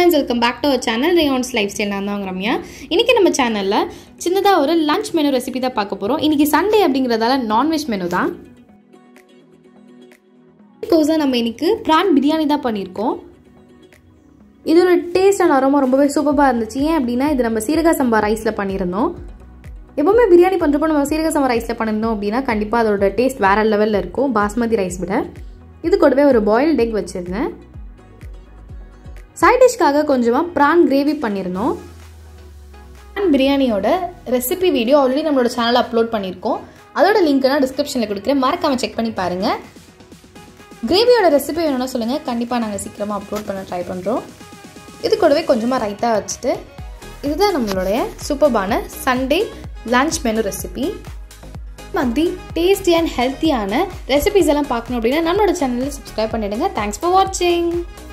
friends welcome back to our channel ரேயான்ஸ் lifestyle நான் தான் ரம்யா இன்றைக்கி நம்ம சேனலில் சின்னதாக ஒரு லஞ்ச் மெனு ரெசிபி தான் பார்க்க போகிறோம் இன்றைக்கி சண்டே அப்படிங்கிறதால நான்வெஜ் மெனு தான் கோஸாக நம்ம இன்றைக்கி ப்ரான் பிரியாணி தான் பண்ணியிருக்கோம் இதோட டேஸ்ட் அண்ட் அரோமா ரொம்பவே சூப்பராக இருந்துச்சு ஏன் அப்படின்னா இது நம்ம சீரக சம்பா ரைஸில் பண்ணியிருந்தோம் எப்போவுமே பிரியாணி பண்ணுறப்போ நம்ம சீரக சம்பா ரைஸில் பண்ணியிருந்தோம் அப்படின்னா கண்டிப்பாக அதோட டேஸ்ட் வேறு லெவலில் இருக்கும் பாஸ்மதி ரைஸ் விட இது கூடவே ஒரு பாயில்ட் எக் வச்சுருந்தேன் சைட் டிஷ்க்காக கொஞ்சமாக ப்ரான் கிரேவி பண்ணியிருந்தோம் ப்ரான் பிரியாணியோட ரெசிபி வீடியோ ஆல்ரெடி நம்மளோட சேனலில் அப்லோட் பண்ணியிருக்கோம் அதோட லிங்க் நான் டிஸ்கிரிப்ஷனில் கொடுக்குறேன் மறக்காமல் செக் பண்ணி பாருங்கள் கிரேவியோட ரெசிபி வேணும்னா சொல்லுங்கள் கண்டிப்பாக நாங்கள் சீக்கிரமாக அப்லோட் பண்ண ட்ரை பண்ணுறோம் இது கூடவே கொஞ்சமாக ரைத்தா வச்சுட்டு இதுதான் நம்மளுடைய சூப்பர்பான சண்டே லன்ச் மெனு ரெசிபி மாதிரி டேஸ்டி அண்ட் ஹெல்த்தியான ரெசிபிஸ் எல்லாம் பார்க்கணும் அப்படின்னா நம்மளோட சேனலில் சப்ஸ்கிரைப் பண்ணிவிடுங்க தேங்க்ஸ் ஃபார் வாட்சிங்